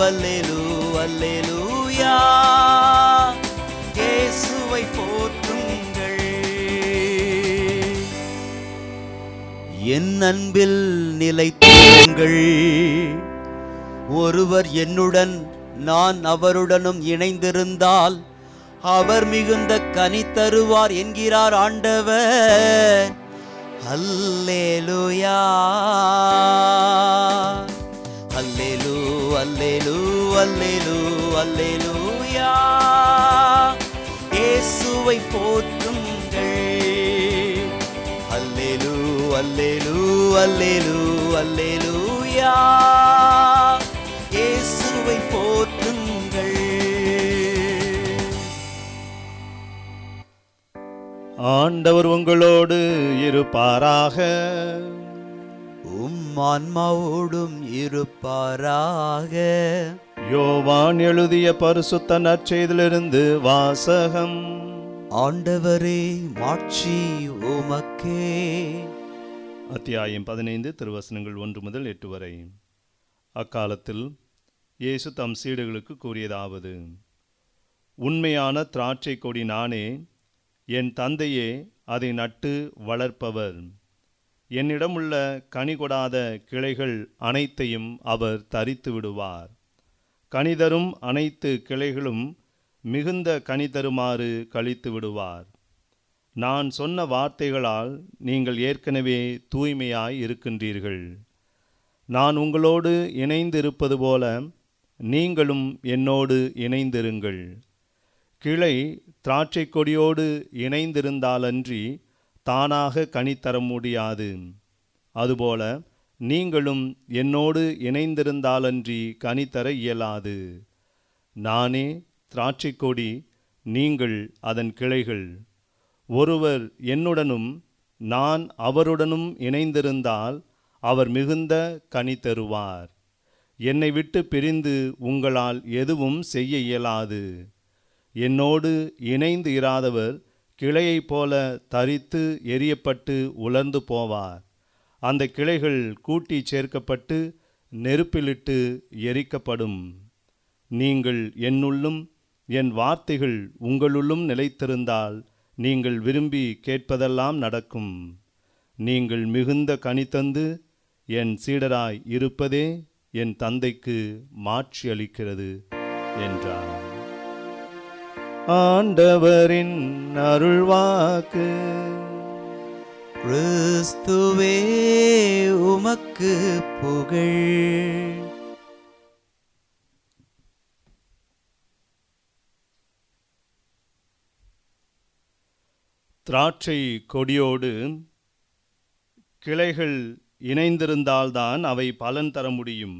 அல்லேலூ அல்லேலூயா இயேசுவை போற்றுங்கள் என் அன்பில் நிலைத்திருங்கள் ஒருவர் என்னுடன் நான் அவருடனும் இணைந்திருந்தால் அவர் மிகுந்த கனி தருவார் என்கிறார் ஆண்டவர் அல்லேலூயா அல்லேலூ அல்லேலூ அல்லேலூ அல்லேலூயா இயேசுவை போற்றுங்கள் அல்லேலூ அல்லேலூ அல்லேலூ அல்லேலூயா இயேசுவை போற்றுங்கள் ஆண்டவர் உங்களோடு இருப்பாராக உம் ஆன்மாவோடும் இருப்பாராக யோவான் எழுதிய பரிசுத்த நற்செய்திலிருந்து வாசகம் ஆண்டவரே மாட்சி உமக்கே அத்தியாயம் பதினைந்து திருவசனங்கள் ஒன்று முதல் எட்டு வரை அக்காலத்தில் இயேசு தம் சீடுகளுக்கு கூறியதாவது உண்மையான திராட்சை கொடி நானே என் தந்தையே அதை நட்டு வளர்ப்பவர் என்னிடமுள்ள கனி கொடாத கிளைகள் அனைத்தையும் அவர் தரித்து விடுவார் கனிதரும் அனைத்து கிளைகளும் மிகுந்த கனி தருமாறு கழித்து விடுவார் நான் சொன்ன வார்த்தைகளால் நீங்கள் ஏற்கனவே தூய்மையாய் இருக்கின்றீர்கள் நான் உங்களோடு இணைந்திருப்பது போல நீங்களும் என்னோடு இணைந்திருங்கள் கிளை திராட்சை கொடியோடு இணைந்திருந்தாலன்றி தானாக கனி தர முடியாது அதுபோல நீங்களும் என்னோடு இணைந்திருந்தாலன்றி கனி தர இயலாது நானே திராட்சை கொடி நீங்கள் அதன் கிளைகள் ஒருவர் என்னுடனும் நான் அவருடனும் இணைந்திருந்தால் அவர் மிகுந்த கனி தருவார் என்னை விட்டு பிரிந்து உங்களால் எதுவும் செய்ய இயலாது என்னோடு இணைந்து இராதவர் கிளையைப் போல தரித்து எரியப்பட்டு உலர்ந்து போவார் அந்த கிளைகள் கூட்டி சேர்க்கப்பட்டு நெருப்பிலிட்டு எரிக்கப்படும் நீங்கள் என்னுள்ளும் என் வார்த்தைகள் உங்களுள்ளும் நிலைத்திருந்தால் நீங்கள் விரும்பி கேட்பதெல்லாம் நடக்கும் நீங்கள் மிகுந்த கனி தந்து என் சீடராய் இருப்பதே என் தந்தைக்கு மாட்சி அளிக்கிறது என்றார் ஆண்டவரின் அருள்வாக்கு கிறிஸ்துவே உமக்கு புகழ் திராட்சை கொடியோடு கிளைகள் இணைந்திருந்தால்தான் அவை பலன் தர முடியும்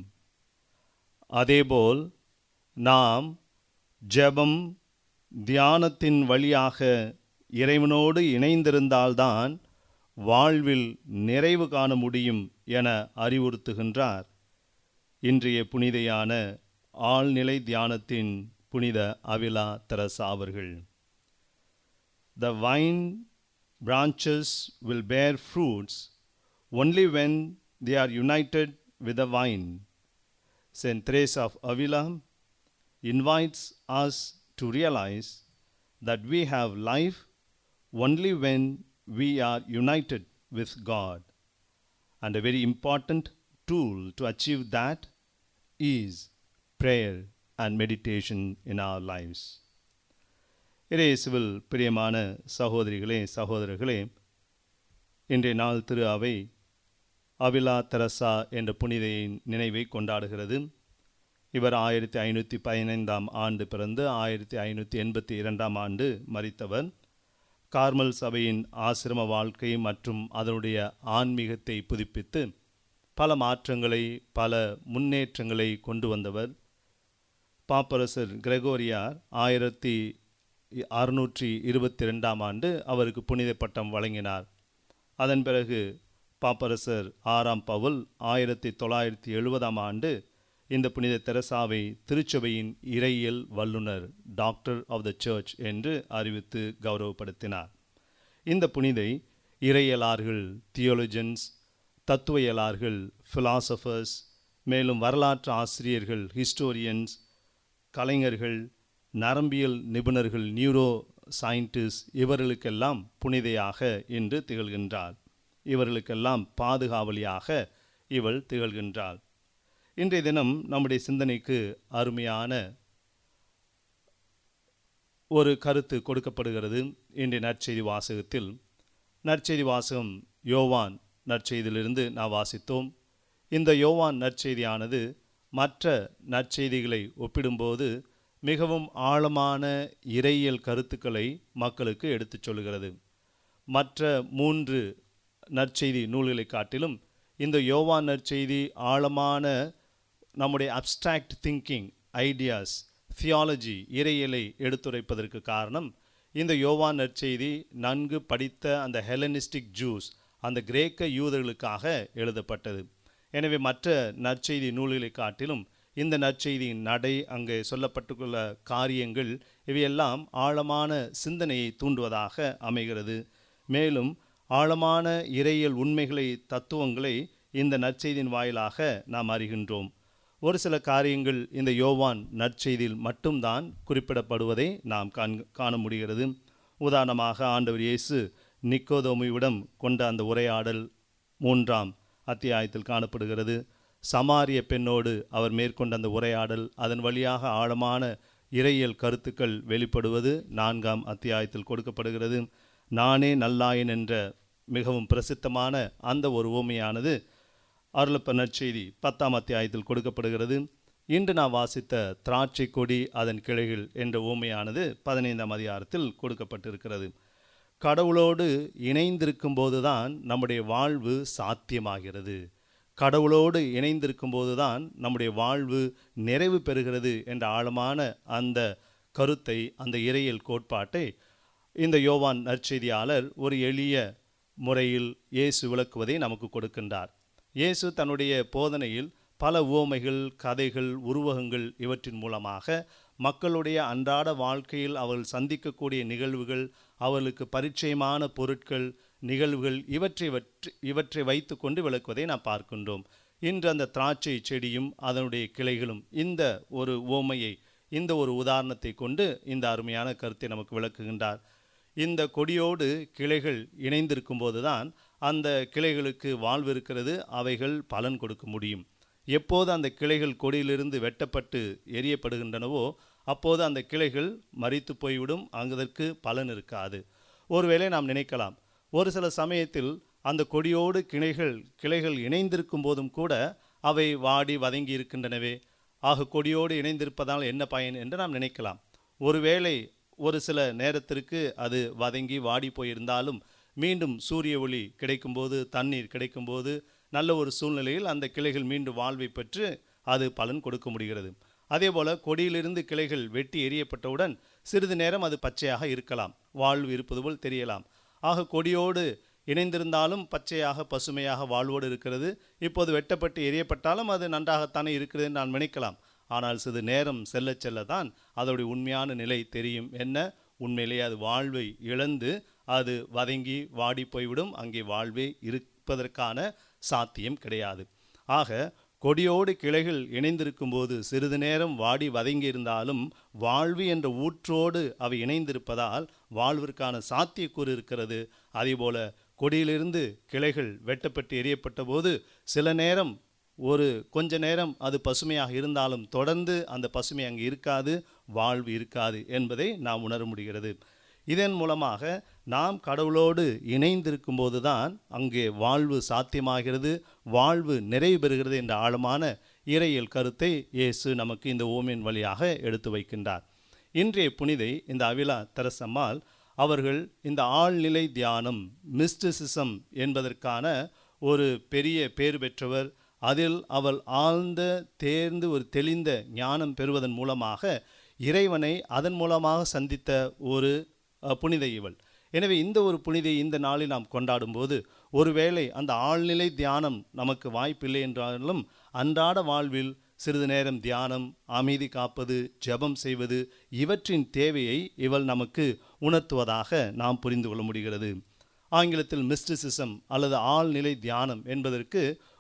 அதேபோல் நாம் ஜெபம் தியானத்தின் வழியாக இறைவனோடு இணைந்திருந்தால்தான் வாழ்வில் நிறைவு காண முடியும் என அறிவுறுத்துகின்றார் இன்றைய புனிதையான ஆழ்நிலை தியானத்தின் புனித அவிலா தெரசா அவர்கள் The vine branches will bear fruits only when they are united with the vine. Saint Teresa of Avila invites us to realize that we have life only when we are united with God. And a very important tool to achieve that is prayer and meditation in our lives. இறையேசுவில் பிரியமான சகோதரிகளே சகோதரர்களே இன்றைய நாள் திரு அவை Avila Teresa என்ற புனிதையின் நினைவை கொண்டாடுகிறது இவர் ஆயிரத்தி ஐநூற்றி பதினைந்தாம் ஆண்டு பிறந்து ஆயிரத்தி ஐநூற்றி எண்பத்தி இரண்டாம் ஆண்டு மரித்தவர் கார்மல் சபையின் ஆசிரம வாழ்க்கை மற்றும் அதனுடைய ஆன்மீகத்தை புதுப்பித்து பல மாற்றங்களை பல முன்னேற்றங்களை கொண்டு வந்தவர் பாப்பரசர் கிரெகோரியார் ஆயிரத்தி அறுநூற்றி இருபத்தி ரெண்டாம் ஆண்டு அவருக்கு புனித பட்டம் வழங்கினார் அதன் பிறகு பாப்பரசர் ஆறாம் பவுல் ஆயிரத்தி தொள்ளாயிரத்தி எழுபதாம் ஆண்டு இந்த புனித தெரசாவை திருச்சபையின் இறையியல் வல்லுனர் டாக்டர் ஆஃப் த சர்ச் என்று அறிவித்து கௌரவப்படுத்தினார் இந்த புனிதை இறையலார்கள் தியோலஜன்ஸ் தத்துவயலார்கள் ஃபிலாசபர்ஸ் மேலும் வரலாற்று ஆசிரியர்கள் ஹிஸ்டோரியன்ஸ் கலைஞர்கள் நரம்பியல் நிபுணர்கள் நியூரோ சயின்டிஸ்ட் இவர்களுக்கெல்லாம் புனிதையாக இன்று திகழ்கின்றார் இவர்களுக்கெல்லாம் பாதுகாவலியாக இவள் திகழ்கின்றாள் இன்றைய தினம் நம்முடைய சிந்தனைக்கு அருமையான ஒரு கருத்து கொடுக்கப்படுகிறது இன்றைய நற்செய்தி வாசகத்தில் நற்செய்தி வாசகம் யோவான் நற்செய்தியிலிருந்து நான் வாசித்தோம் இந்த யோவான் நற்செய்தியானது மற்ற நற்செய்திகளை ஒப்பிடும்போது மிகவும் ஆழமான இறையியல் கருத்துக்களை மக்களுக்கு எடுத்துச் சொல்கிறது மற்ற மூன்று நற்செய்தி நூல்களை காட்டிலும் இந்த யோவான் நற்செய்தி ஆழமான நம்முடைய அப்ஸ்ட்ராக்ட் திங்கிங் ஐடியாஸ் தியாலஜி இறையியலை எடுத்துரைப்பதற்கு காரணம் இந்த யோவான் நற்செய்தி நன்கு படித்த அந்த ஹெலனிஸ்டிக் ஜூஸ் அந்த கிரேக்க யூதர்களுக்காக எழுதப்பட்டது எனவே மற்ற நற்செய்தி நூல்களை காட்டிலும் இந்த நற்செய்தியின் நடை அங்கே சொல்லப்பட்டுள்ள காரியங்கள் இவையெல்லாம் ஆழமான சிந்தனையை தூண்டுவதாக அமைகிறது மேலும் ஆழமான இறையியல் உண்மைகளை தத்துவங்களை இந்த நற்செய்தியின் வாயிலாக நாம் அறிகின்றோம் ஒரு சில காரியங்கள் இந்த யோவான் நற்செய்தியில் மட்டும்தான் குறிப்பிடப்படுவதை நாம் காண் காண முடிகிறது உதாரணமாக ஆண்டவர் இயேசு நிக்கோதோமியுடன் கொண்ட அந்த உரையாடல் மூன்றாம் அத்தியாயத்தில் காணப்படுகிறது சமாரிய பெண்ணோடு அவர் மேற்கொண்ட அந்த உரையாடல் அதன் வழியாக ஆழமான இறையியல் கருத்துக்கள் வெளிப்படுவது நான்காம் அத்தியாயத்தில் கொடுக்கப்படுகிறது நானே நல்லாயன் என்ற மிகவும் பிரசித்தமான அந்த ஒரு உவமையானது அருளப்ப நற்செய்தி பத்தாம் அத்தியாயத்தில் கொடுக்கப்படுகிறது இன்று நான் வாசித்த திராட்சை கொடி அதன் கிளைகள் என்ற ஊமையானது பதினைந்தாம் அதிகாரத்தில் கொடுக்கப்பட்டிருக்கிறது கடவுளோடு இணைந்திருக்கும் போதுதான் நம்முடைய வாழ்வு சாத்தியமாகிறது கடவுளோடு இணைந்திருக்கும் போதுதான் நம்முடைய வாழ்வு நிறைவு பெறுகிறது என்ற ஆழமான அந்த கருத்தை அந்த இறையியல் கோட்பாட்டை இந்த யோவான் நற்செய்தியாளர் ஒரு எளிய முறையில் இயேசு விளக்குவதை நமக்கு கொடுக்கின்றார் இயேசு தன்னுடைய போதனையில் பல உவமைகள் கதைகள் உருவகங்கள் இவற்றின் மூலமாக மக்களுடைய அன்றாட வாழ்க்கையில் அவர்கள் சந்திக்கக்கூடிய நிகழ்வுகள் அவர்களுக்கு பரிச்சயமான பொருட்கள் நிகழ்வுகள் இவற்றை வற்றி இவற்றை வைத்துக்கொண்டு விளக்குவதை நாம் பார்க்கின்றோம் இன்று அந்த திராட்சை செடியும் அதனுடைய கிளைகளும் இந்த ஒரு உவமையை இந்த ஒரு உதாரணத்தை கொண்டு இந்த அருமையான கருத்தை நமக்கு விளக்குகின்றார் இந்த கொடியோடு கிளைகள் இணைந்திருக்கும் போதுதான் அந்த கிளைகளுக்கு வாழ்வு இருக்கிறது அவைகள் பலன் கொடுக்க முடியும் எப்போது அந்த கிளைகள் கொடியிலிருந்து வெட்டப்பட்டு எரியப்படுகின்றனவோ அப்போது அந்த கிளைகள் மறித்து போய்விடும் அங்கதற்கு பலன் இருக்காது ஒருவேளை நாம் நினைக்கலாம் ஒரு சில சமயத்தில் அந்த கொடியோடு கிளைகள் கிளைகள் இணைந்திருக்கும் போதும் கூட அவை வாடி வதங்கி இருக்கின்றனவே ஆக கொடியோடு இணைந்திருப்பதால் என்ன பயன் என்று நாம் நினைக்கலாம் ஒருவேளை ஒரு சில நேரத்திற்கு அது வதங்கி வாடி போயிருந்தாலும் மீண்டும் சூரிய ஒளி கிடைக்கும்போது தண்ணீர் கிடைக்கும்போது நல்ல ஒரு சூழ்நிலையில் அந்த கிளைகள் மீண்டும் வாழ்வை பெற்று அது பலன் கொடுக்க முடிகிறது அதேபோல கொடியிலிருந்து கிளைகள் வெட்டி எரியப்பட்டவுடன் சிறிது நேரம் அது பச்சையாக இருக்கலாம் வாழ்வு இருப்பது போல் தெரியலாம் ஆக கொடியோடு இணைந்திருந்தாலும் பச்சையாக பசுமையாக வாழ்வோடு இருக்கிறது இப்போது வெட்டப்பட்டு எரியப்பட்டாலும் அது நன்றாகத்தானே இருக்கிறது என்று நான் நினைக்கலாம் ஆனால் சிறிது நேரம் செல்ல செல்ல தான் அதோடைய உண்மையான நிலை தெரியும் என்ன உண்மையிலேயே அது வாழ்வை இழந்து அது வதங்கி வாடி போய்விடும் அங்கே வாழ்வே இருப்பதற்கான சாத்தியம் கிடையாது ஆக கொடியோடு கிளைகள் இணைந்திருக்கும் போது சிறிது நேரம் வாடி வதங்கி இருந்தாலும் வாழ்வு என்ற ஊற்றோடு அவை இணைந்திருப்பதால் வாழ்விற்கான சாத்தியக்கூறு இருக்கிறது அதேபோல கொடியிலிருந்து கிளைகள் வெட்டப்பட்டு எரியப்பட்ட போது சில நேரம் ஒரு கொஞ்ச நேரம் அது பசுமையாக இருந்தாலும் தொடர்ந்து அந்த பசுமை அங்கே இருக்காது வாழ்வு இருக்காது என்பதை நாம் உணர முடிகிறது இதன் மூலமாக நாம் கடவுளோடு இணைந்திருக்கும் போதுதான் அங்கே வாழ்வு சாத்தியமாகிறது வாழ்வு நிறைவு பெறுகிறது என்ற ஆழமான இறையியல் கருத்தை இயேசு நமக்கு இந்த ஓமின் வழியாக எடுத்து வைக்கின்றார் இன்றைய புனிதை இந்த அவிலா தெரசம்மாள் அவர்கள் இந்த ஆழ்நிலை தியானம் மிஸ்டிசிசம் என்பதற்கான ஒரு பெரிய பேர் பெற்றவர் அதில் அவள் ஆழ்ந்த தேர்ந்து ஒரு தெளிந்த ஞானம் பெறுவதன் மூலமாக இறைவனை அதன் மூலமாக சந்தித்த ஒரு அஹ், புனித இவள் எனவே இந்த ஒரு புனிதை இந்த நாளில் நாம் கொண்டாடும்போது ஒருவேளை அந்த ஆழ்நிலை தியானம் நமக்கு வாய்ப்பில்லை என்றாலும் அன்றாட வாழ்வில் சிறிது நேரம் தியானம் அமைதி காப்பது ஜெபம் செய்வது இவற்றின் தேவையை இவள் நமக்கு உணர்த்துவதாக நாம் புரிந்து கொள்ள முடிகிறது ஆங்கிலத்தில் மிஸ்டிசிசம் அல்லது ஆழ்நிலை தியானம் என்பதற்கு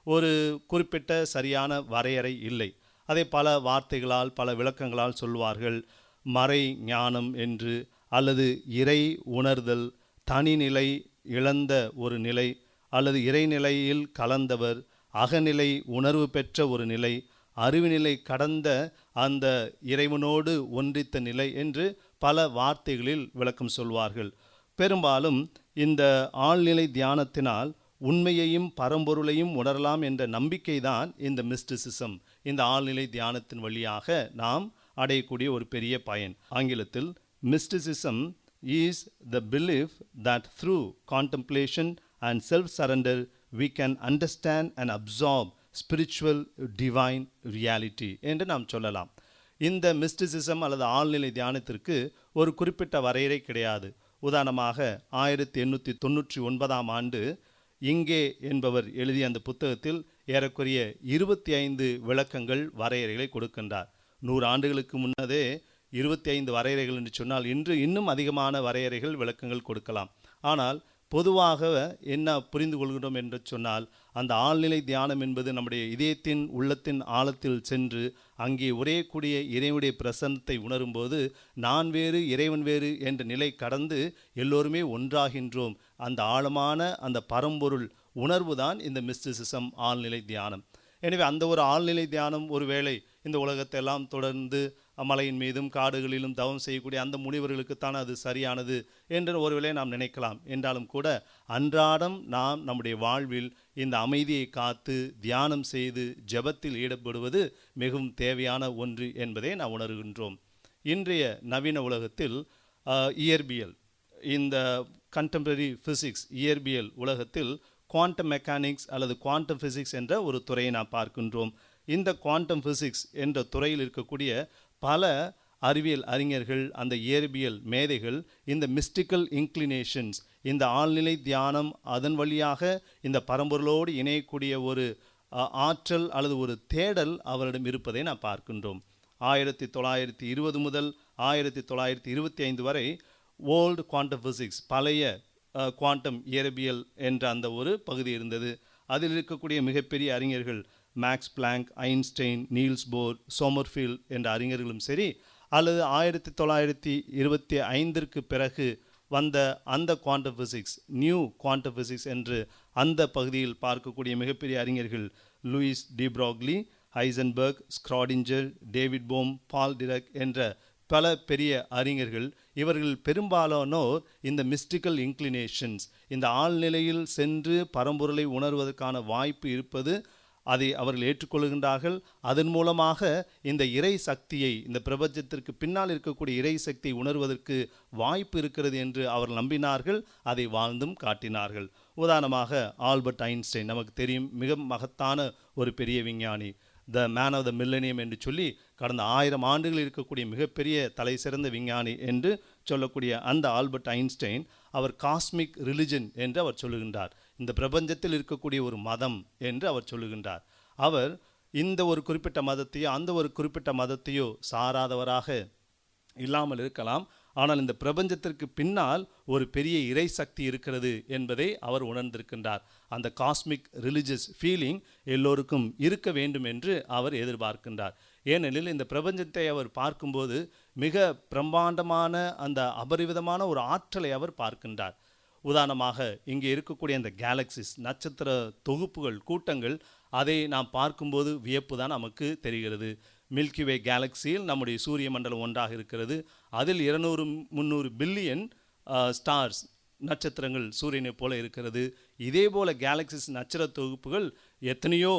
ஒரு குறிப்பிட்ட சரியான வரையறை இல்லை அதை பல வார்த்தைகளால் பல விளக்கங்களால் சொல்வார்கள் மறை ஞானம் என்று அல்லது இறை உணர்தல் தனிநிலை இழந்த ஒரு நிலை அல்லது இறைநிலையில் கலந்தவர் அகநிலை உணர்வு பெற்ற ஒரு நிலை அறிவுநிலை கடந்த அந்த இறைவனோடு ஒன்றித்த நிலை என்று பல வார்த்தைகளில் விளக்கம் சொல்வார்கள் பெரும்பாலும் இந்த ஆழ்நிலை தியானத்தினால் உண்மையையும் பரம்பொருளையும் உணரலாம் என்ற நம்பிக்கைதான் இந்த மிஸ்டிசிசம் இந்த ஆழ்நிலை தியானத்தின் வழியாக நாம் அடையக்கூடிய ஒரு பெரிய பயன் ஆங்கிலத்தில் mysticism is the belief that through contemplation and self surrender we can understand and absorb spiritual divine reality என்று நாம் சொல்லலாம் இந்த மிஸ்டிசிசம் அல்லது ஆழ்நிலை தியானத்திற்கு ஒரு குறிப்பிட்ட வரையறை கிடையாது உதாரணமாக ஆயிரத்தி எண்ணூற்றி தொண்ணூற்றி ஒன்பதாம் ஆண்டு இங்கே என்பவர் எழுதிய அந்த புத்தகத்தில் ஏறக்குறைய இருபத்தி ஐந்து விளக்கங்கள் வரையறைகளை கொடுக்கின்றார் நூறு ஆண்டுகளுக்கு முன்னதே இருபத்தி ஐந்து வரையறைகள் என்று சொன்னால் இன்று இன்னும் அதிகமான வரையறைகள் விளக்கங்கள் கொடுக்கலாம் ஆனால் பொதுவாக என்ன புரிந்து கொள்கிறோம் என்று சொன்னால் அந்த ஆழ்நிலை தியானம் என்பது நம்முடைய இதயத்தின் உள்ளத்தின் ஆழத்தில் சென்று அங்கே உரையக்கூடிய இறைவனுடைய பிரசன்னத்தை உணரும்போது நான் வேறு இறைவன் வேறு என்ற நிலை கடந்து எல்லோருமே ஒன்றாகின்றோம் அந்த ஆழமான அந்த பரம்பொருள் உணர்வு தான் இந்த மிஸ்டிசிசம் ஆழ்நிலை தியானம் எனவே அந்த ஒரு ஆழ்நிலை தியானம் ஒருவேளை இந்த உலகத்தை எல்லாம் தொடர்ந்து மலையின் மீதும் காடுகளிலும் தவம் செய்யக்கூடிய அந்த முனிவர்களுக்குத்தான் அது சரியானது என்று ஒருவேளை நாம் நினைக்கலாம் என்றாலும் கூட அன்றாடம் நாம் நம்முடைய வாழ்வில் இந்த அமைதியை காத்து தியானம் செய்து ஜெபத்தில் ஈடுபடுவது மிகவும் தேவையான ஒன்று என்பதை நாம் உணர்கின்றோம் இன்றைய நவீன உலகத்தில் அஹ், இயற்பியல் இந்த கண்டெம்பரரி ஃபிசிக்ஸ் இயற்பியல் உலகத்தில் குவாண்டம் மெக்கானிக்ஸ் அல்லது குவாண்டம் ஃபிசிக்ஸ் என்ற ஒரு துறையை நாம் பார்க்கின்றோம் இந்த குவாண்டம் ஃபிசிக்ஸ் என்ற துறையில் இருக்கக்கூடிய பல அறிவியல் அறிஞர்கள் அந்த இயற்பியல் மேதைகள் இந்த மிஸ்டிக்கல் இன்க்ளினேஷன்ஸ் இந்த ஆழ்நிலை தியானம் அதன் வழியாக இந்த பரம்பொருளோடு இணையக்கூடிய ஒரு அ, ஆற்றல் அல்லது ஒரு தேடல் அவரிடம் இருப்பதை நாம் பார்க்கின்றோம் ஆயிரத்தி தொள்ளாயிரத்தி இருபது முதல் ஆயிரத்தி தொள்ளாயிரத்தி இருபத்தி ஐந்து வரை ஓல்டு குவாண்டம் ஃபிசிக்ஸ் பழைய குவாண்டம் இயற்பியல் என்ற அந்த ஒரு பகுதி இருந்தது அதில் இருக்கக்கூடிய மிகப்பெரிய அறிஞர்கள் Max Planck Einstein Niels Bohr Sommerfeld என்ற அறிஞர்களும் சரி அல்லது ஆயிரத்தி தொள்ளாயிரத்தி இருபத்தி ஐந்திற்கு பிறகு வந்த அந்த quantum physics new quantum physics என்று அந்த பகுதியில் பார்க்கக்கூடிய மிகப்பெரிய அறிஞர்கள் Louis de Broglie Heisenberg Schrodinger David Bohm Paul truck என்ற பல பெரிய அறிஞர்கள் இவர்கள் பெரும்பாலானோர் இந்த மிஸ்டிக்கல் இன்க்ளினேஷன்ஸ் இந்த ஆழ்நிலையில் சென்று பரம்பொருளை உணர்வதற்கான வாய்ப்பு இருப்பது அதை அவர்கள் ஏற்றுக்கொள்கின்றார்கள் அதன் மூலமாக இந்த இறை சக்தியை இந்த பிரபஞ்சத்திற்கு பின்னால் இருக்கக்கூடிய இறை சக்தியை உணர்வதற்கு வாய்ப்பு இருக்கிறது என்று அவர்கள் நம்பினார்கள் அதை வாழ்ந்தும் காட்டினார்கள் உதாரணமாக ஆல்பர்ட் ஐன்ஸ்டைன் நமக்கு தெரியும் மிக மகத்தான ஒரு பெரிய விஞ்ஞானி the man of the millennium என்று சொல்லி கடந்த ஆயிரம் ஆண்டுகள் இருக்கக்கூடிய மிகப்பெரிய தலை சிறந்த விஞ்ஞானி என்று சொல்லக்கூடிய அந்த ஆல்பர்ட் ஐன்ஸ்டைன் அவர் காஸ்மிக் ரிலிஜன் என்று அவர் சொல்லுகின்றார் இந்த பிரபஞ்சத்தில் இருக்கக்கூடிய ஒரு மதம் என்று அவர் சொல்லுகின்றார் அவர் இந்த ஒரு குறிப்பிட்ட மதத்தையோ அந்த ஒரு குறிப்பிட்ட மதத்தையோ சாராதவராக இல்லாமல் இருக்கலாம் ஆனால் இந்த பிரபஞ்சத்திற்கு பின்னால் ஒரு பெரிய இறை சக்தி இருக்கிறது என்பதை அவர் உணர்ந்திருக்கின்றார் அந்த காஸ்மிக் ரிலிஜியஸ் ஃபீலிங் எல்லோருக்கும் இருக்க வேண்டும் என்று அவர் எதிர்பார்க்கின்றார் ஏனெனில் இந்த பிரபஞ்சத்தை அவர் பார்க்கும்போது மிக பிரம்மாண்டமான அந்த அபரிவிதமான ஒரு ஆற்றலை அவர் பார்க்கின்றார் உதாரணமாக இங்கே இருக்கக்கூடிய அந்த கேலக்சிஸ் நட்சத்திர தொகுப்புகள் கூட்டங்கள் அதை நாம் பார்க்கும்போது வியப்பு தான் நமக்கு தெரிகிறது மில்கிவே கேலக்சியில் நம்முடைய சூரிய மண்டலம் ஒன்றாக இருக்கிறது அதில் இருநூறு முந்நூறு பில்லியன் ஸ்டார்ஸ் நட்சத்திரங்கள் சூரியனைப் போல இருக்கிறது இதே போல கேலக்சிஸ் நட்சத்திர தொகுப்புகள் எத்தனையோ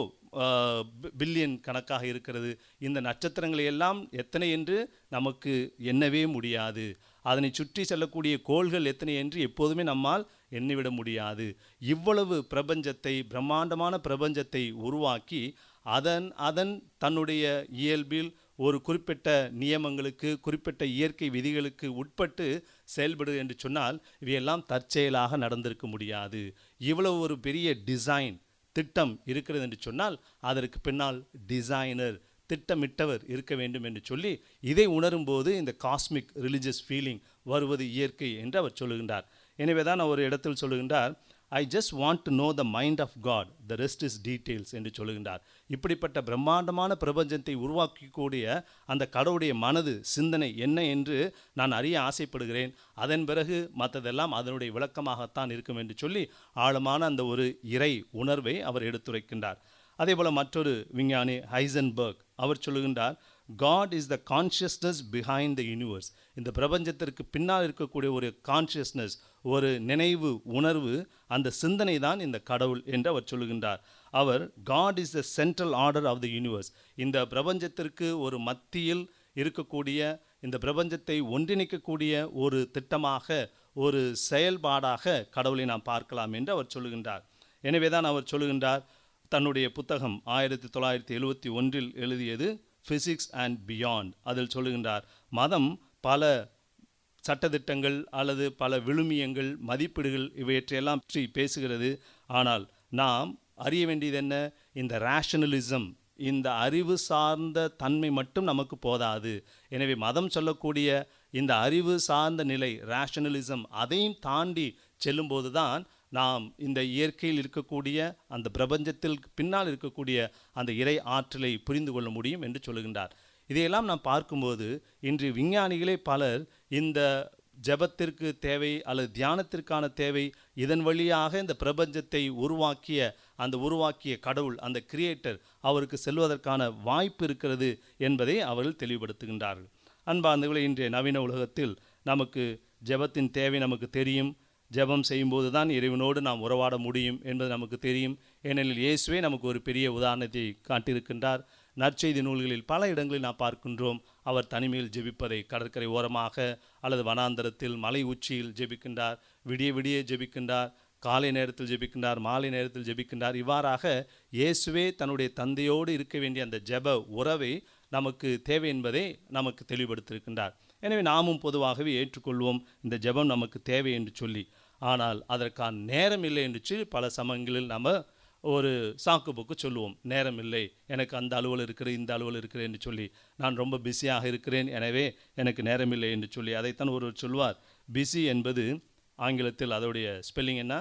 பில்லியன் கணக்காக இருக்கிறது இந்த நட்சத்திரங்களை எல்லாம் எத்தனை என்று நமக்கு எண்ணவே முடியாது அதனை சுற்றி செல்லக்கூடிய கோள்கள் எத்தனை என்று எப்போதுமே நம்மால் எண்ணிவிட முடியாது இவ்வளவு பிரபஞ்சத்தை பிரம்மாண்டமான பிரபஞ்சத்தை உருவாக்கி அதன் அதன் தன்னுடைய இயல்பில் ஒரு குறிப்பிட்ட நியமங்களுக்கு குறிப்பிட்ட இயற்கை விதிகளுக்கு உட்பட்டு செயல்படுது என்று சொன்னால் இவையெல்லாம் தற்செயலாக நடந்திருக்க முடியாது இவ்வளவு ஒரு பெரிய டிசைன் திட்டம் இருக்கிறது என்று சொன்னால் அதற்கு பின்னால் டிசைனர் திட்டமிட்டவர் இருக்க வேண்டும் என்று சொல்லி இதை உணரும்போது இந்த காஸ்மிக் ரிலிஜியஸ் ஃபீலிங் வருவது இயற்கை என்று அவர் சொல்லுகின்றார் எனவே தான் அவர் இடத்தில் சொல்லுகின்றார் I just want to know the mind of God the rest is details என்று சொல்லுகின்றார் இப்படிப்பட்ட பிரம்மாண்டமான பிரபஞ்சத்தை உருவாக்கக்கூடிய அந்த கடவுளுடைய மனது சிந்தனை என்ன என்று நான் அறிய ஆசைப்படுகிறேன் அதன் பிறகு மற்றதெல்லாம் அதனுடைய விளக்கமாகத்தான் இருக்கும் என்று சொல்லி ஆழமான அந்த ஒரு இறை உணர்வை அவர் எடுத்துரைக்கின்றார் அதே போல் மற்றொரு விஞ்ஞானி ஹைசன்பர்க் அவர் சொல்லுகின்றார் God is the consciousness behind the universe இந்த பிரபஞ்சத்திற்கு பின்னால் இருக்கக்கூடிய ஒரு கான்ஷியஸ்னஸ் ஒரு நினைவு உணர்வு அந்த சிந்தனை தான் இந்த கடவுள் என்று அவர் சொல்லுகின்றார் அவர் God is the central order of the universe இந்த பிரபஞ்சத்திற்கு ஒரு மத்தியில் இருக்கக்கூடிய இந்த பிரபஞ்சத்தை ஒன்றிணைக்கக்கூடிய ஒரு திட்டமாக ஒரு செயல்பாடாக கடவுளை நாம் பார்க்கலாம் என்று அவர் சொல்லுகின்றார் எனவே தான் அவர் சொல்லுகின்றார் தன்னுடைய புத்தகம் ஆயிரத்தி தொள்ளாயிரத்தி எழுவத்தி ஒன்றில் எழுதியது ஃபிசிக்ஸ் அண்ட் பியாண்ட் அதில் சொல்லுகின்றார் மதம் பல சட்டதிட்டங்கள் அல்லது பல விழுமியங்கள் மதிப்பீடுகள் இவற்றையெல்லாம் பற்றி பேசுகிறது ஆனால் நாம் அறிய வேண்டியது என்ன இந்த ரேஷனலிசம் இந்த அறிவு சார்ந்த தன்மை மட்டும் நமக்கு போதாது எனவே மதம் சொல்லக்கூடிய இந்த அறிவு சார்ந்த நிலை ரேஷனலிசம் அதையும் தாண்டி செல்லும்போது தான் நாம் இந்த இயற்கையில் இருக்கக்கூடிய அந்த பிரபஞ்சத்தில் பின்னால் இருக்கக்கூடிய அந்த இறை ஆற்றலை புரிந்து கொள்ள முடியும் என்று சொல்லுகின்றார் இதையெல்லாம் நாம் பார்க்கும்போது இன்று விஞ்ஞானிகளே பலர் இந்த ஜெபத்திற்கு தேவை அல்லது தியானத்திற்கான தேவை இதன் வழியாக இந்த பிரபஞ்சத்தை உருவாக்கிய அந்த உருவாக்கிய கடவுள் அந்த கிரியேட்டர் அவருக்கு செல்வதற்கான வாய்ப்பு இருக்கிறது என்பதை அவர்கள் தெளிவுபடுத்துகின்றார்கள் அன்பார்ந்தவர்களே இன்றைய நவீன உலகத்தில் நமக்கு ஜெபத்தின் தேவை நமக்கு தெரியும் ஜெபம் செய்யும்போது தான் இறைவனோடு நாம் உறவாட முடியும் என்பது நமக்கு தெரியும் ஏனெனில் இயேசுவே நமக்கு ஒரு பெரிய உதாரணத்தை காட்டியிருக்கின்றார் நற்செய்தி நூல்களில் பல இடங்களில் நாம் பார்க்கின்றோம் அவர் தனிமையில் ஜெபிப்பதை கடற்கரை ஓரமாக அல்லது வனாந்தரத்தில் மலை உச்சியில் ஜெபிக்கின்றார் விடிய விடிய ஜெபிக்கின்றார் காலை நேரத்தில் ஜெபிக்கின்றார் மாலை நேரத்தில் ஜெபிக்கின்றார் இவ்வாறாக இயேசுவே தன்னுடைய தந்தையோடு இருக்க வேண்டிய அந்த ஜெப உறவை நமக்கு தேவை என்பதை நமக்கு தெளிவுபடுத்தியிருக்கின்றார் எனவே நாமும் பொதுவாகவே ஏற்றுக்கொள்வோம் இந்த ஜெபம் நமக்கு தேவை என்று சொல்லி ஆனால் அதற்கான நேரம் இல்லை என்று சொல்லி பல சமயங்களில் நம்ம ஒரு சாக்கு போக்கு சொல்லுவோம் நேரம் இல்லை எனக்கு அந்த அலுவல் இருக்கிறது இந்த அலுவல் இருக்கிறது என்று சொல்லி நான் ரொம்ப பிஸியாக இருக்கிறேன் எனவே எனக்கு நேரம் இல்லை என்று சொல்லி அதைத்தான் ஒருவர் சொல்வார் பிஸி என்பது ஆங்கிலத்தில் அதோடைய ஸ்பெல்லிங் என்ன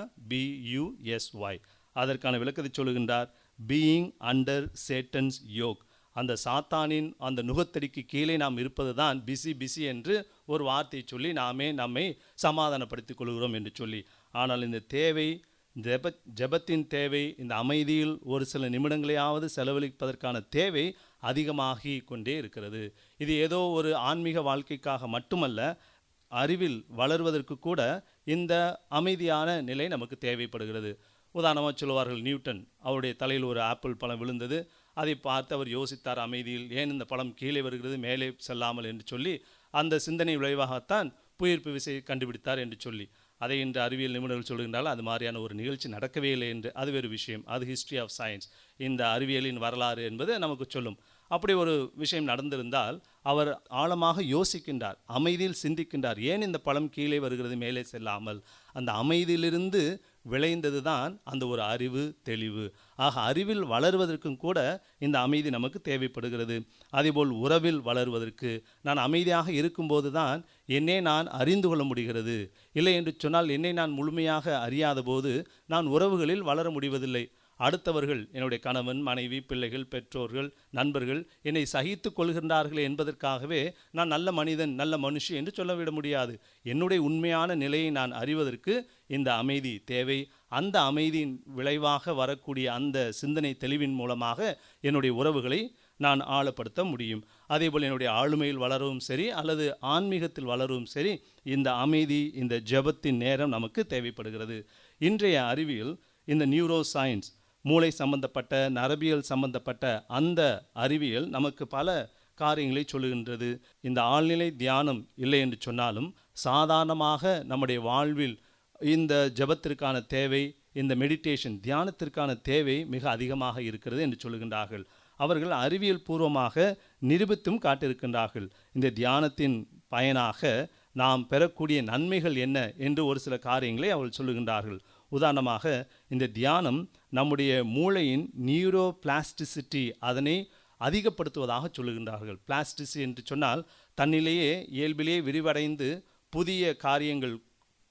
பியூஎஸ்ஒய் அதற்கான விளக்கத்தை சொல்லுகின்றார் பீயிங் அண்டர் சேட்டன்ஸ் யோக் அந்த சாத்தானின் அந்த நுகத்தடிக்கு கீழே நாம் இருப்பது தான் பிஸி பிஸி என்று ஒரு வார்த்தையை சொல்லி நாமே நம்மை சமாதானப்படுத்திக் கொள்கிறோம் என்று சொல்லி ஆனால் இந்த தேவை ஜெப ஜெபத்தின் தேவை இந்த அமைதியில் ஒரு சில நிமிடங்களையாவது செலவழிப்பதற்கான தேவை அதிகமாகி கொண்டே இருக்கிறது இது ஏதோ ஒரு ஆன்மீக வாழ்க்கைக்காக மட்டுமல்ல அறிவில் வளர்வதற்கு கூட இந்த அமைதியான நிலை நமக்கு தேவைப்படுகிறது உதாரணமாக சொல்லுவார்கள் நியூட்டன் அவருடைய தலையில் ஒரு ஆப்பிள் பழம் விழுந்தது அதை பார்த்து அவர் யோசித்தார் அமைதியில் ஏன் இந்த பழம் கீழே வருகிறது மேலே செல்லாமல் என்று சொல்லி அந்த சிந்தனை விளைவாகத்தான் புயிர்ப்பு விசையை கண்டுபிடித்தார் என்று சொல்லி அதை இன்று அறிவியல் நிபுணர்கள் சொல்கின்றால் அது மாதிரியான ஒரு நிகழ்ச்சி நடக்கவே இல்லை என்று அது வேறு விஷயம் அது ஹிஸ்ட்ரி ஆஃப் சயின்ஸ் இந்த அறிவியலின் வரலாறு என்பது நமக்கு சொல்லும் அப்படி ஒரு விஷயம் நடந்திருந்தால் அவர் ஆழமாக யோசிக்கின்றார் அமைதியில் சிந்திக்கின்றார் ஏன் இந்த பழம் கீழே வருகிறது மேலே செல்லாமல் அந்த அமைதியிலிருந்து விளைந்தது தான் அந்த ஒரு அறிவு தெளிவு ஆக அறிவில் வளருவதற்கும் கூட இந்த அமைதி நமக்கு தேவைப்படுகிறது அதேபோல் உறவில் வளருவதற்கு நான் அமைதியாக இருக்கும்போது தான் என்னை நான் அறிந்து கொள்ள முடிகிறது இல்லை என்று சொன்னால் என்னை நான் முழுமையாக அறியாத போது நான் உறவுகளில் வளர முடிவதில்லை அடுத்தவர்கள் என்னுடைய கணவன் மனைவி பிள்ளைகள் பெற்றோர்கள் நண்பர்கள் என்னை சகித்து கொள்கின்றார்கள் என்பதற்காகவே நான் நல்ல மனிதன் நல்ல மனுஷி என்று சொல்லிவிட முடியாது என்னுடைய உண்மையான நிலையை நான் அறிவதற்கு இந்த அமைதி தேவை அந்த அமைதியின் விளைவாக வரக்கூடிய அந்த சிந்தனை தெளிவின் மூலமாக என்னுடைய உறவுகளை நான் ஆழப்படுத்த முடியும் அதேபோல் என்னுடைய ஆளுமையில் வளரவும் சரி அல்லது ஆன்மீகத்தில் வளரவும் சரி இந்த அமைதி இந்த ஜெபத்தின் நேரம் நமக்கு தேவைப்படுகிறது இன்றைய அறிவியல் இந்த நியூரோ சயின்ஸ் மூளை சம்பந்தப்பட்ட நரபியல் சம்பந்தப்பட்ட அந்த அறிவியல் நமக்கு பல காரியங்களை சொல்லுகின்றது இந்த ஆழ்நிலை தியானம் இல்லை என்று சொன்னாலும் சாதாரணமாக நம்முடைய வாழ்வில் இந்த ஜபத்திற்கான தேவை இந்த மெடிடேஷன் தியானத்திற்கான தேவை மிக அதிகமாக இருக்கிறது என்று சொல்லுகின்றார்கள் அவர்கள் அறிவியல் பூர்வமாக நிரூபித்தும் காட்டியிருக்கின்றார்கள் இந்த தியானத்தின் பயனாக நாம் பெறக்கூடிய நன்மைகள் என்ன என்று ஒரு சில காரியங்களை அவர்கள் சொல்லுகின்றார்கள் உதாரணமாக இந்த தியானம் நம்முடைய மூளையின் நியூரோ பிளாஸ்டிசிட்டி அதனை அதிகப்படுத்துவதாக சொல்லுகின்றார்கள் பிளாஸ்டிசி என்று சொன்னால் தன்னிலேயே இயல்பிலேயே விரிவடைந்து புதிய காரியங்கள்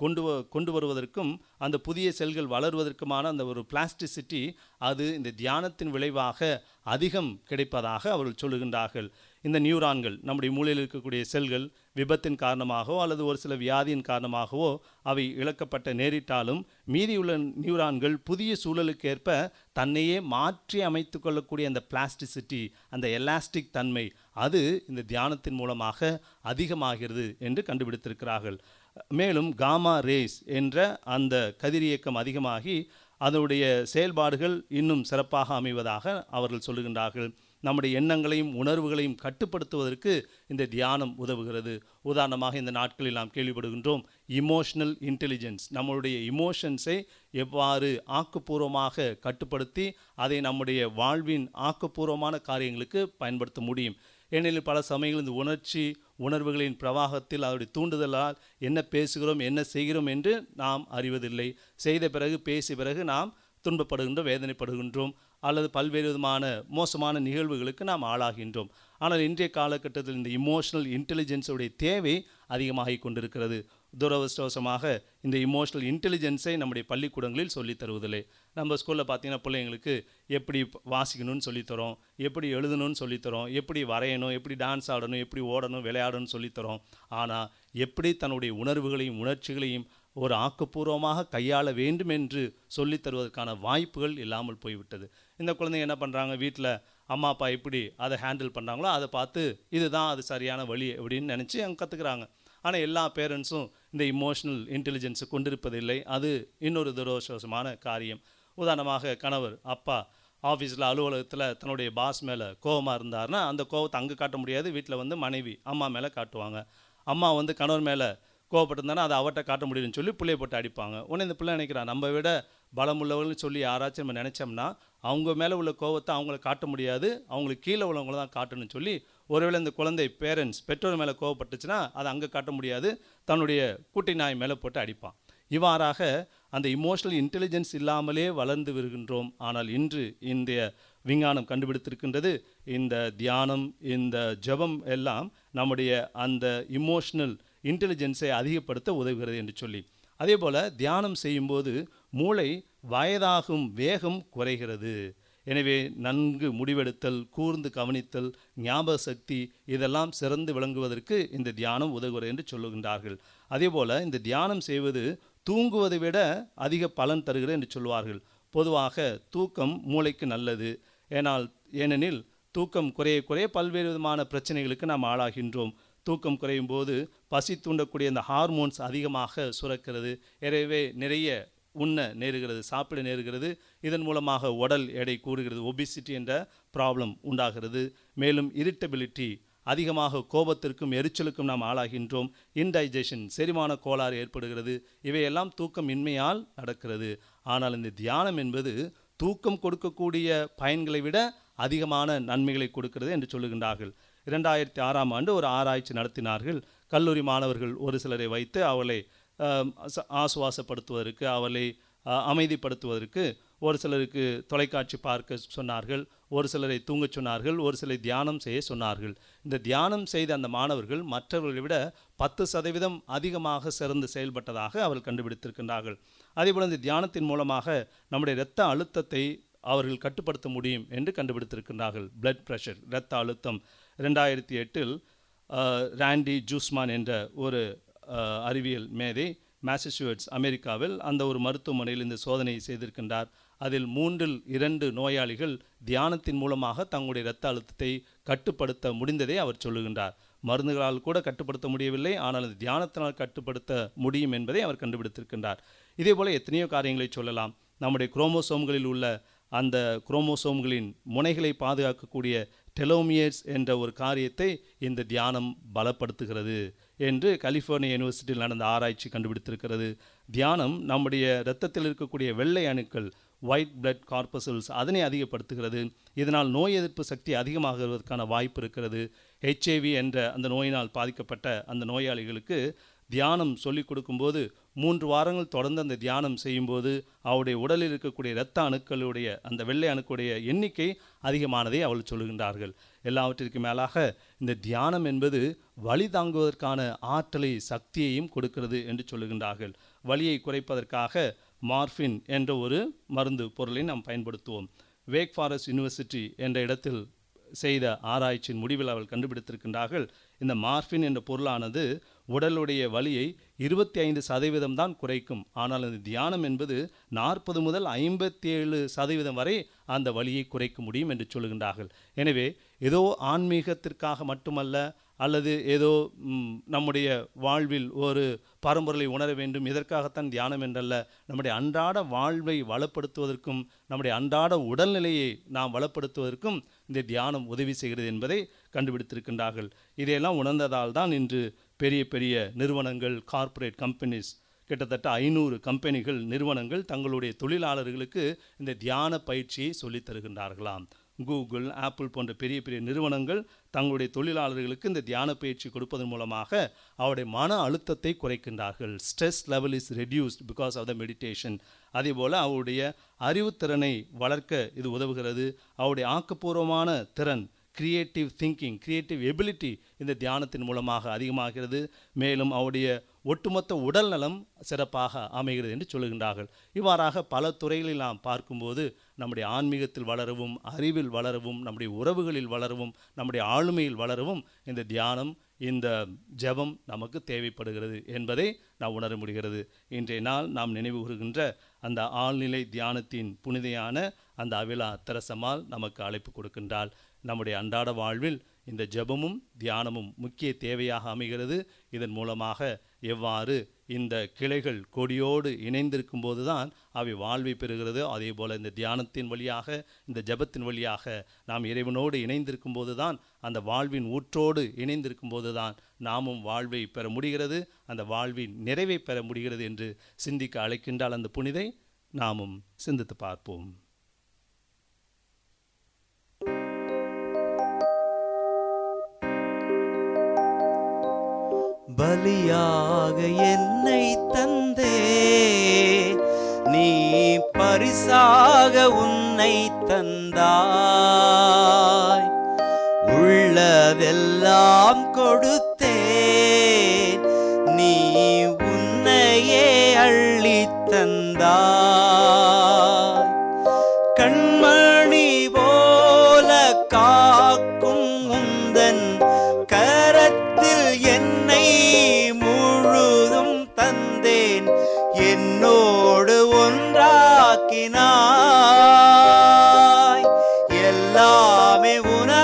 கொண்டு வ கொண்டு வருவதற்கும் அந்த புதிய செல்கள் வளருவதற்குமான அந்த ஒரு பிளாஸ்டிசிட்டி அது இந்த தியானத்தின் விளைவாக அதிகம் கிடைப்பதாக அவர்கள் சொல்லுகின்றார்கள் இந்த நியூரான்கள் நம்முடைய மூளையில் இருக்கக்கூடிய செல்கள் விபத்தின் காரணமாகவோ அல்லது ஒரு சில வியாதியின் காரணமாகவோ அவை இழக்கப்பட்ட நேரிட்டாலும் மீதியுள்ள நியூரான்கள் புதிய சூழலுக்கேற்ப தன்னையே மாற்றி அமைத்து கொள்ளக்கூடிய அந்த பிளாஸ்டிசிட்டி அந்த எலாஸ்டிக் தன்மை அது இந்த தியானத்தின் மூலமாக அதிகமாகிறது என்று கண்டுபிடித்திருக்கிறார்கள் மேலும் காமா ரேஸ் என்ற அந்த கதிரியக்கம் அதிகமாகி அதனுடைய செயல்பாடுகள் இன்னும் சிறப்பாக அமைவதாக அவர்கள் சொல்லுகின்றார்கள் நம்முடைய எண்ணங்களையும் உணர்வுகளையும் கட்டுப்படுத்துவதற்கு இந்த தியானம் உதவுகிறது உதாரணமாக இந்த நாட்களில் நாம் கேள்விப்படுகின்றோம் இமோஷனல் இன்டெலிஜென்ஸ் நம்மளுடைய இமோஷன்ஸை எவ்வாறு ஆக்கப்பூர்வமாக கட்டுப்படுத்தி அதை நம்முடைய வாழ்வின் ஆக்கப்பூர்வமான காரியங்களுக்கு பயன்படுத்த முடியும் ஏனெனில் பல சமயங்கள் இந்த உணர்ச்சி உணர்வுகளின் பிரவாகத்தில் அதனுடைய தூண்டுதலால் என்ன பேசுகிறோம் என்ன செய்கிறோம் என்று நாம் அறிவதில்லை செய்த பிறகு பேசிய பிறகு நாம் துன்பப்படுகின்றோம் வேதனைப்படுகின்றோம் அல்லது பல்வேறு விதமான மோசமான நிகழ்வுகளுக்கு நாம் ஆளாகின்றோம் ஆனால் இன்றைய காலகட்டத்தில் இந்த இமோஷனல் இன்டெலிஜென்ஸுடைய தேவை அதிகமாகி கொண்டிருக்கிறது துரவஷ்டவசமாக இந்த இமோஷனல் இன்டெலிஜென்ஸை நம்முடைய பள்ளிக்கூடங்களில் சொல்லித் தருவதில்லை நம்ம ஸ்கூலில் பார்த்தீங்கன்னா பிள்ளைங்களுக்கு எப்படி வாசிக்கணும்னு சொல்லித்தரோம் எப்படி எழுதணும்னு சொல்லித்தரோம் எப்படி வரையணும் எப்படி டான்ஸ் ஆடணும் எப்படி ஓடணும் விளையாடணும்னு சொல்லித்தரோம் ஆனால் எப்படி தன்னுடைய உணர்வுகளையும் உணர்ச்சிகளையும் ஒரு ஆக்கப்பூர்வமாக கையாள வேண்டும் என்று சொல்லித் தருவதற்கான வாய்ப்புகள் இல்லாமல் போய்விட்டது இந்த குழந்தைங்க என்ன பண்ணுறாங்க வீட்டில் அம்மா அப்பா எப்படி அதை ஹேண்டில் பண்ணுறாங்களோ அதை பார்த்து இதுதான் அது சரியான வழி அப்படின்னு நினச்சி அவங்க கற்றுக்குறாங்க ஆனால் எல்லா பேரண்ட்ஸும் இந்த இமோஷனல் இன்டெலிஜென்ஸை கொண்டிருப்பதில்லை அது இன்னொரு துரோஷமான காரியம் உதாரணமாக கணவர் அப்பா ஆஃபீஸில் அலுவலகத்தில் தன்னுடைய பாஸ் மேலே கோபமாக இருந்தாருன்னா அந்த கோபத்தை அங்கே காட்ட முடியாது வீட்டில் வந்து மனைவி அம்மா மேலே காட்டுவாங்க அம்மா வந்து கணவர் மேலே கோவப்பட்டிருந்தானா அதை அவர்கிட்ட காட்ட முடியும்னு சொல்லி பிள்ளைய போட்டு அடிப்பாங்க உடனே இந்த பிள்ளை நினைக்கிறான் நம்ம விட பலமுள்ளவர்கள்னு சொல்லி யாராச்சும் நம்ம நினச்சோம்னா அவங்க மேலே உள்ள கோவத்தை அவங்கள காட்ட முடியாது அவங்களுக்கு கீழே உள்ளவங்கள தான் காட்டணும்னு சொல்லி ஒருவேளை இந்த குழந்தை பேரண்ட்ஸ் பெற்றோர் மேலே கோவப்பட்டுச்சுன்னா அதை அங்கே காட்ட முடியாது தன்னுடைய குட்டி நாய் மேலே போட்டு அடிப்பான் இவ்வாறாக அந்த இமோஷனல் இன்டெலிஜென்ஸ் இல்லாமலே வளர்ந்து வருகின்றோம் ஆனால் இன்று இந்திய விஞ்ஞானம் கண்டுபிடித்திருக்கின்றது இந்த தியானம் இந்த ஜெபம் எல்லாம் நம்முடைய அந்த இமோஷனல் இன்டெலிஜென்ஸை அதிகப்படுத்த உதவுகிறது என்று சொல்லி அதே போல் தியானம் செய்யும்போது மூளை வயதாகும் வேகம் குறைகிறது எனவே நன்கு முடிவெடுத்தல் கூர்ந்து கவனித்தல் ஞாபக சக்தி இதெல்லாம் சிறந்து விளங்குவதற்கு இந்த தியானம் உதவுகிறது என்று சொல்லுகின்றார்கள் அதே போல் இந்த தியானம் செய்வது தூங்குவதை விட அதிக பலன் தருகிறது என்று சொல்வார்கள் பொதுவாக தூக்கம் மூளைக்கு நல்லது ஏனால் ஏனெனில் தூக்கம் குறைய குறைய பல்வேறு விதமான பிரச்சனைகளுக்கு நாம் ஆளாகின்றோம் தூக்கம் குறையும் போது பசி தூண்டக்கூடிய இந்த ஹார்மோன்ஸ் அதிகமாக சுரக்கிறது எனவே நிறைய உண்ண நேருகிறது சாப்பிட நேருகிறது இதன் மூலமாக உடல் எடை கூறுகிறது ஒபிசிட்டி என்ற ப்ராப்ளம் உண்டாகிறது மேலும் இரிட்டபிலிட்டி அதிகமாக கோபத்திற்கும் எரிச்சலுக்கும் நாம் ஆளாகின்றோம் இன்டைஜஷன் செரிமான கோளாறு ஏற்படுகிறது இவையெல்லாம் தூக்கம் இன்மையால் நடக்கிறது ஆனால் இந்த தியானம் என்பது தூக்கம் கொடுக்கக்கூடிய பயன்களை விட அதிகமான நன்மைகளை கொடுக்கிறது என்று சொல்லுகின்றார்கள் இரண்டாயிரத்தி ஆறாம் ஆண்டு ஒரு ஆராய்ச்சி நடத்தினார்கள் கல்லூரி மாணவர்கள் ஒரு சிலரை வைத்து அவளை ஆம், ச- ஆசுவாசப்படுத்துவதற்கு அவளை அ, அமைதிப்படுத்துவதற்கு ஒரு சிலருக்கு தொலைக்காட்சி பார்க்க சொன்னார்கள் ஒரு சிலரை தூங்கச் சொன்னார்கள் ஒரு சிலரை தியானம் செய்ய சொன்னார்கள் இந்த தியானம் செய்த அந்த மாணவர்கள் மற்றவர்களை விட பத்து சதவீதம் அதிகமாக சிறந்து செயல்பட்டதாக அவர்கள் கண்டுபிடித்திருக்கின்றார்கள் அதேபோல் இந்த தியானத்தின் மூலமாக நம்முடைய இரத்த அழுத்தத்தை அவர்கள் கட்டுப்படுத்த முடியும் என்று கண்டுபிடித்திருக்கின்றார்கள் பிளட் பிரஷர் இரத்த அழுத்தம் ரெண்டாயிரத்தி எட்டில் ராண்டி ஜூஸ்மான் என்ற ஒரு அஹ், அறிவியல் மேதை மேசச்சூட்ஸ் அமெரிக்காவில் அந்த ஒரு மருத்துவமனையில் இந்த சோதனை செய்திருக்கின்றார் அதில் மூன்றில் இரண்டு நோயாளிகள் தியானத்தின் மூலமாக தங்களுடைய இரத்த அழுத்தத்தை கட்டுப்படுத்த முடிந்ததை அவர் சொல்லுகின்றார் மருந்துகளால் கூட கட்டுப்படுத்த முடியவில்லை ஆனால் அது தியானத்தினால் கட்டுப்படுத்த முடியும் என்பதை அவர் கண்டுபிடித்திருக்கின்றார் இதே போல எத்தனையோ காரியங்களை சொல்லலாம் நம்முடைய குரோமோசோம்களில் உள்ள அந்த குரோமோசோம்களின் முனைகளை பாதுகாக்கக்கூடிய டெலோமியர்ஸ் என்ற ஒரு காரியத்தை இந்த தியானம் பலப்படுத்துகிறது என்று கலிஃபோர்னியா யூனிவர்சிட்டியில் நடந்த ஆராய்ச்சி கண்டுபிடித்திருக்கிறது தியானம் நம்முடைய இரத்தத்தில் இருக்கக்கூடிய வெள்ளை அணுக்கள் ஒயிட் பிளட் கார்பசல்ஸ் அதனை அதிகப்படுத்துகிறது இதனால் நோய் எதிர்ப்பு சக்தி அதிகமாகுவதற்கான வாய்ப்பு இருக்கிறது ஹெச்ஐவி என்ற அந்த நோயினால் பாதிக்கப்பட்ட அந்த நோயாளிகளுக்கு தியானம் சொல்லிக் கொடுக்கும்போது மூன்று வாரங்கள் தொடர்ந்து அந்த தியானம் செய்யும்போது அவருடைய உடலில் இருக்கக்கூடிய இரத்த அணுக்களுடைய அந்த வெள்ளை அணுக்களுடைய எண்ணிக்கை அதிகமானதை அவள் சொல்லுகின்றார்கள் எல்லாவற்றிற்கு மேலாக இந்த தியானம் என்பது வலி தாங்குவதற்கான ஆற்றலை சக்தியையும் கொடுக்கிறது என்று சொல்லுகின்றார்கள் வலியை குறைப்பதற்காக மார்ஃபின் என்ற ஒரு மருந்து பொருளை நாம் பயன்படுத்துவோம் வேக் ஃபாரஸ்ட் யூனிவர்சிட்டி என்ற இடத்தில் செய்த ஆராய்ச்சியின் முடிவில் அவள் கண்டுபிடித்திருக்கின்றார்கள் இந்த மார்ஃபின் என்ற பொருளானது உடலுடைய வலியை இருபத்தி ஐந்து சதவீதம் தான் குறைக்கும் ஆனால் அந்த தியானம் என்பது நாற்பது முதல் ஐம்பத்தி ஏழு சதவீதம் வரை அந்த வலியை குறைக்க முடியும் என்று சொல்லுகின்றார்கள் எனவே ஏதோ ஆன்மீகத்திற்காக மட்டுமல்ல அல்லது ஏதோ ம், நம்முடைய வாழ்வில் ஒரு பரம்பொருளை உணர வேண்டும் இதற்காகத்தான் தியானம் என்றல்ல நம்முடைய அன்றாட வாழ்வை வளப்படுத்துவதற்கும் நம்முடைய அன்றாட உடல்நிலையை நாம் வளப்படுத்துவதற்கும் இந்த தியானம் உதவி செய்கிறது என்பதை கண்டுபிடித்திருக்கின்றார்கள் இதையெல்லாம் உணர்ந்ததால் தான் இன்று பெரிய பெரிய நிறுவனங்கள் கார்ப்பரேட் கம்பெனிஸ் கிட்டத்தட்ட ஐநூறு கம்பெனிகள் நிறுவனங்கள் தங்களுடைய தொழிலாளர்களுக்கு இந்த தியான பயிற்சியை சொல்லித் தருகின்றார்களாம் கூகுள் ஆப்பிள் போன்ற பெரிய பெரிய நிறுவனங்கள் தங்களுடைய தொழிலாளர்களுக்கு இந்த தியான பயிற்சி கொடுப்பதன் மூலமாக அவருடைய மன அழுத்தத்தை குறைக்கின்றார்கள் stress level is reduced because of the meditation அதே போல் அவருடைய அறிவுத்திறனை வளர்க்க இது உதவுகிறது அவருடைய ஆக்கப்பூர்வமான திறன் கிரியேட்டிவ் திங்கிங் கிரியேட்டிவ் எபிலிட்டி இந்த தியானத்தின் மூலமாக அதிகமாகிறது மேலும் அவருடைய ஒட்டுமொத்த உடல் நலம் சிறப்பாக அமைகிறது என்று சொல்லுகின்றார்கள் இவ்வாறாக பல துறைகளில் நாம் பார்க்கும்போது நம்முடைய ஆன்மீகத்தில் வளரவும் அறிவில் வளரவும் நம்முடைய உறவுகளில் வளரவும் நம்முடைய ஆளுமையில் வளரவும் இந்த தியானம் இந்த ஜெபம் நமக்கு தேவைப்படுகிறது என்பதை நாம் உணர முடிகிறது இன்றைய நாள் நாம் நினைவு கூறுகின்ற அந்த ஆழ்நிலை தியானத்தின் புனிதையான அந்த அவிலா தெரசமால் நமக்கு அழைப்பு கொடுக்கின்றாள் நம்முடைய அன்றாட வாழ்வில் இந்த ஜெபமும் தியானமும் முக்கிய தேவையாக அமைகிறது இதன் மூலமாக எவ்வாறு இந்த கிளைகள் கொடியோடு இணைந்திருக்கும் போதுதான் அவை வாழ்வை பெறுகிறது அதே போல் இந்த தியானத்தின் வழியாக இந்த ஜெபத்தின் வழியாக நாம் இறைவனோடு இணைந்திருக்கும் போதுதான் அந்த வாழ்வின் ஊற்றோடு இணைந்திருக்கும் போதுதான் நாமும் வாழ்வை பெற முடிகிறது அந்த வாழ்வின் நிறைவை பெற முடிகிறது என்று சிந்திக்க அழைக்கின்றால் அந்த புனிதை நாமும் சிந்தித்து பார்ப்போம் பலியாக என்னை தந்தே நீ பரிசாக உன்னை தந்தாய் உள்ளதெல்லாம் கொடுத்தேன் நீ உன்னையே அள்ளித் தந்தாய் கண்மணி போல காக்கும் உந்தன் கரத்தில் என்னை முழுதும் தந்தேன் என்னோடு ஒன்றாக்கினாய் எல்லாமே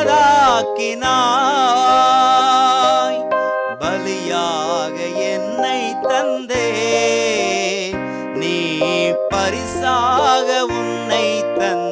உனதாக்கினாய் பலியாக என்னை தந்தே நீ பரிசாக உன்னை தந்த